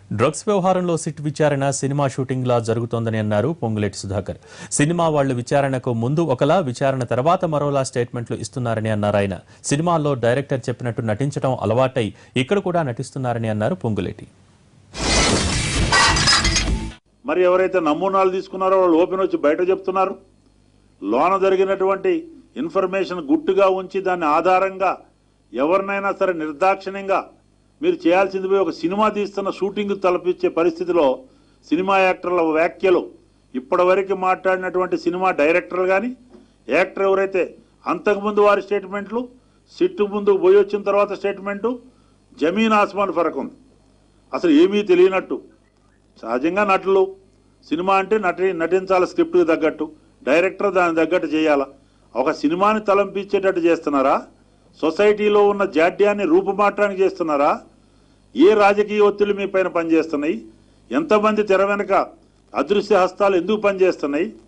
drugs వ్యవహారంలో SIT విచారణ cinema shooting లా జరుగుతోందని అన్నారు పొంగులేటి సుధాకర్ సినిమా వాళ్లు విచారణకు ముందు ఒకలా విచారణ తర్వాత మరోలా స్టేట్మెంట్లు ఇస్తున్నారని అన్నారు ఆయన సినిమాల్లో డైరెక్టర్ చెప్పినట్టు నటించడం అలవాటై ఇక్కడ కూడా నటిస్తున్నారని అన్నారు పొంగులేటి మరి ఎవరైతే నమూనాలు తీసుకున్నారో వాళ్ళు ఓపెన్ వచ్చి బయట చెప్తున్నారు లోన జరిగినటువంటి ఇన్ఫర్మేషన్ గుట్టుగా ఉంచి దాన్ని ఆధారంగా ఎవరినైనా సరే నిర్దాక్షిణ్యంగా మీరు చేయాల్సింది పోయి ఒక సినిమా తీస్తున్న షూటింగ్ తలపించే పరిస్థితిలో సినిమా యాక్టర్ల వ్యాఖ్యలు ఇప్పటివరకు మాట్లాడినటువంటి సినిమా డైరెక్టర్లు కానీ యాక్టర్ ఎవరైతే అంతకుముందు వారి స్టేట్మెంట్లు సిట్టు ముందు పోయి వచ్చిన తర్వాత స్టేట్మెంటు జమీన్ ఆస్మాన్ ఫరక్ ఉంది అసలు ఏమీ తెలియనట్టు సహజంగా నటులు సినిమా అంటే నటి నటించాలి స్క్రిప్ట్కి తగ్గట్టు డైరెక్టర్ దానికి తగ్గట్టు చేయాలా ఒక సినిమాని తలంపించేటట్టు చేస్తున్నారా సొసైటీలో ఉన్న జాడ్యాన్ని రూపుమాట్రానికి చేస్తున్నారా ఏ రాజకీయ ఒత్తిళ్లు మీ పైన పనిచేస్తున్నాయి ఎంతమంది తెర వెనుక అదృశ్య హస్తాలు ఎందుకు పనిచేస్తున్నాయి